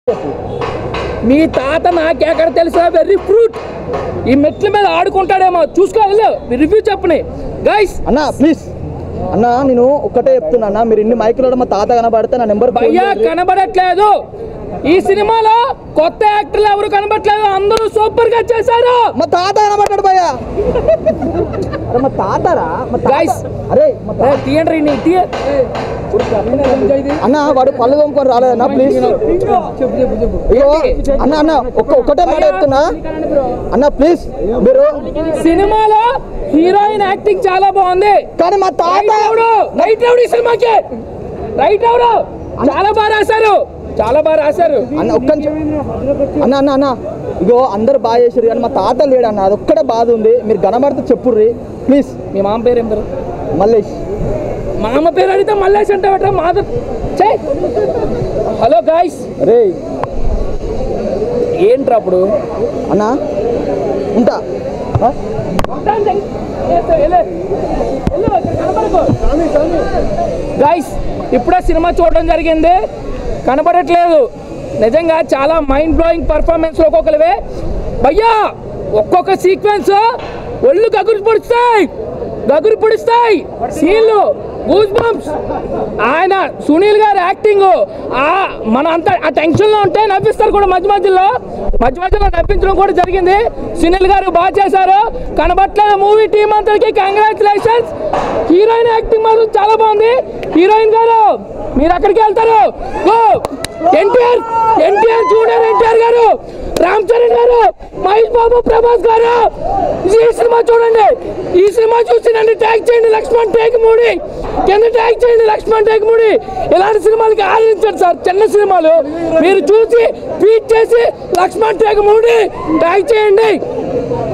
మీ తాత నాకెక్కడ తెలుసా వెర్రీ ఫ్రూట్ ఈ మెట్ల మీద ఆడుకుంటాడేమో చూసుకో వెళ్ళు రివ్యూ చెప్పని గైస్ అన్న ప్లీజ్ అన్న నేను ఒక్కటే చెప్తున్నా అన్న మీరు ఇన్ని మైకులు మా తాత కనబడితే నా నెంబర్ భయ్యా కనబడట్లేదు ఈ సినిమాలో కొత్త యాక్టర్లు ఎవరు కనబడట్లేదు అందరూ సూపర్ గా చేశారు మా తాత కనబడ్డాడు భయ్యా అరే మా తాతరా మా తాత Guys. అరే మా తాత- తీయండి నీ తీయ అన్న వాడు పళ్ళు తోముకొని రాలేదన్నా ప్లీజ్ ఇగో అన్న అన్న ఒక్క ఒక్కటే మాట చెప్తున్నా అన్న ప్లీజ్ మీరు సినిమాలో హీరోయిన్ యాక్టింగ్ చాలా బాగుంది కానీ మా తాత రైట్ ఎవడు రైట్ ఎవడు ఈ సినిమాకి రైట్ ఎవడు చాలా బాగా రాశారు చాలా బాగా రాశారు అన్న ఒక్క నిమిషం. అన్న అన్న అన్న ఇగో అందరు బాగా చేసారు కానీ మా తాత లేడు అన్న అది ఒక్కటే బాధ ఉంది మీరు కనబడితే చెప్పుర్రి ప్లీజ్ మీ మామ పేరు ఏం పేరు మల్లేష్ మా అమ్మ పేరు అడిగితే మల్లేష్ అంటే బెటర్ మాధవ్ చే హలో గాయస్ రే ఏంట్రా అప్పుడు అన్న ఉంటా ఆ? గైస్ ఇప్పుడే సినిమా చూడడం జరిగింది కనబడట్లేదు నిజంగా చాలా మైండ్ బ్లోయింగ్ పర్ఫార్మెన్స్ ఒక్కొక్కరివే భయ్యా ఒక్కొక్క సీక్వెన్స్ ఒళ్ళు గగురు పొడుస్తాయి గగురు పొడుస్తాయి సీన్లు గూస్ బంప్స్ ఆయన సునీల్ గారి యాక్టింగ్ ఆ మన అంతా ఆ టెన్షన్లో ఉంటే నవ్విస్తారు కూడా మధ్య మధ్యలో మధ్య మధ్యలో నవ్వించడం కూడా జరిగింది సునీల్ గారు బాగా చేశారు కనబట్లేదు మూవీ టీం అంతటికి కంగ్రాచులేషన్స్ హీరోయిన్ యాక్టింగ్ మాత్రం చాలా బాగుంది హీరోయిన్ గారు మీరు అక్కడికి వెళ్తారు గో ఎన్టీఆర్ ఎన్టీఆర్ జూనియర్ ఎన్టీఆర్ గారు రామ్ చరణ్ గారు మహేష్ బాబు ప్రభాస్ గారు ఈ సినిమా చూడండి ఈ సినిమా చూసి నన్ను ట్యాగ్ చేయండి లక్ష్మణ్ టేక్ మూడి కింద ట్యాగ్ చేయండి లక్ష్మణ్ టేక్ మూడి ఇలాంటి సినిమాలకి ఆదరించండి సార్ చిన్న సినిమాలు మీరు చూసి ట్వీట్ చేసి లక్ష్మణ్ టేక్ మూడి ట్యాగ్ చేయండి